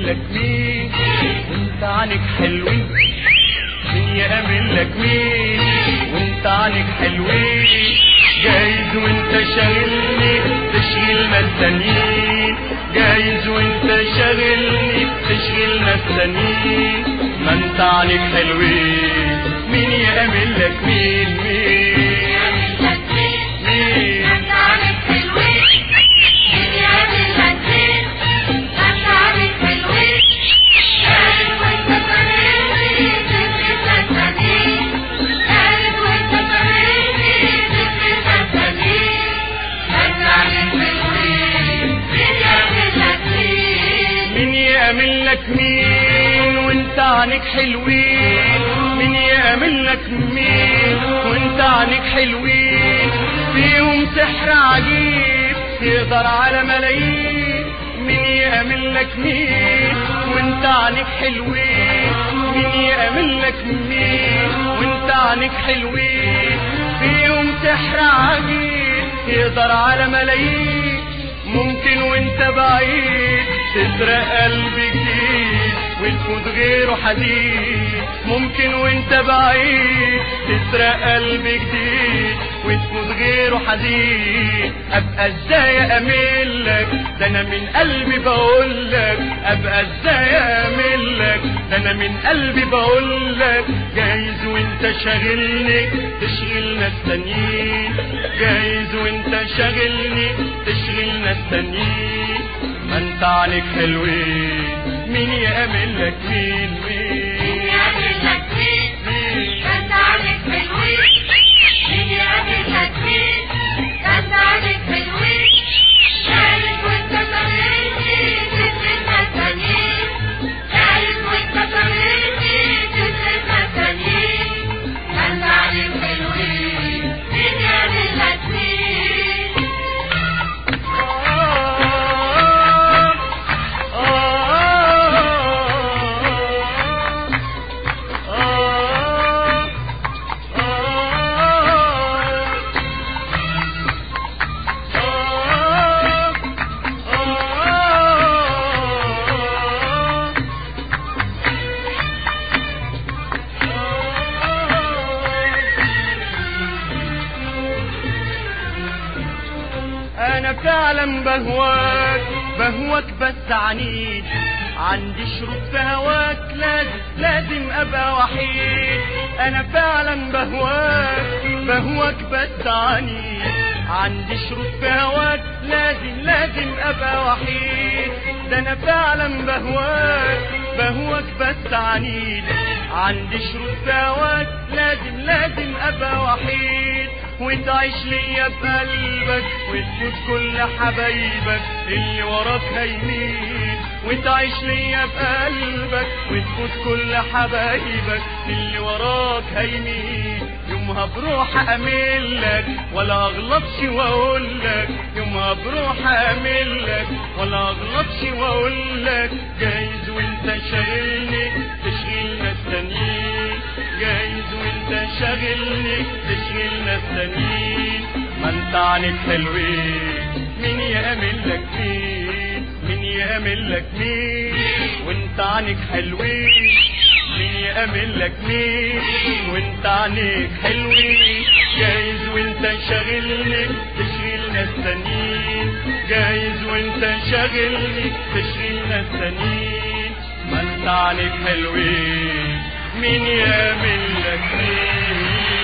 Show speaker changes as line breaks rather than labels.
لك مين وانت عنك حلوين مين يأمن لك مين وانت عنك حلوين جايز وانت شاغلني تشغيل ناس تانيين جايز وانت شاغلني تشغيل ناس تانيين ما انت عنك حلوين مين يأمن لك مين مين مين مين يأمن لك مين وانت عنك حلوين مين يأمن لك مين وانت عنك حلوين فيهم سحر عجيب يقدر على ملايين مين يأمن لك مين وانت عنك حلوين مين يأمن لك مين وانت عنك حلوين فيهم سحر عجيب يقدر على ملايين ممكن وانت بعيد تسرق قلبي جديد وتفوت غيره حديد ممكن وانت بعيد تسرق قلبي جديد وتفوت غيره حديد ابقى ازاي اميل لك ده انا من قلبي بقول لك ابقى ازاي اميل لك ده انا من قلبي بقول لك جايز وانت شاغلني تشغل ناس تانيين جايز وانت شاغلني تشغل ناس تانيين ما انت عليك حلوين مين يأمن لك مين مين مين انا فعلا بهواك بهواك بس عنيد عندي شروط في هواك لازم لازم ابقى وحيد انا فعلا بهواك بهواك بس عنيد عندي شروط في هواك لازم لازم ابقى وحيد ده انا فعلا بهواك بهواك بس عنيد عندي شروط في هواك لازم لازم ابقى وحيد وتعيش ليا بقلبك وتفوت كل حبايبك اللي وراك هيمين وتعيش ليا بقلبك وتفوت كل حبايبك اللي وراك هيمين يومها بروح املك ولا اغلطش واقول لك يومها بروح املك ولا اغلطش واقول لك جايز وانت شاغلني تشغيل ناس تانيين جايز وانت شاغلني تشغيل ناس تانيين ما انت عنك حلوين مين يأمن لك مين مين يأمن لك مين وانت عنك حلوين مين يأمن لك مين وانت عنك حلوين جايز وانت شاغلني تشغيل ناس تانيين جايز وانت شاغلني تشغيل ناس تانيين ما انت عنك حلوين مين يأمن لك مين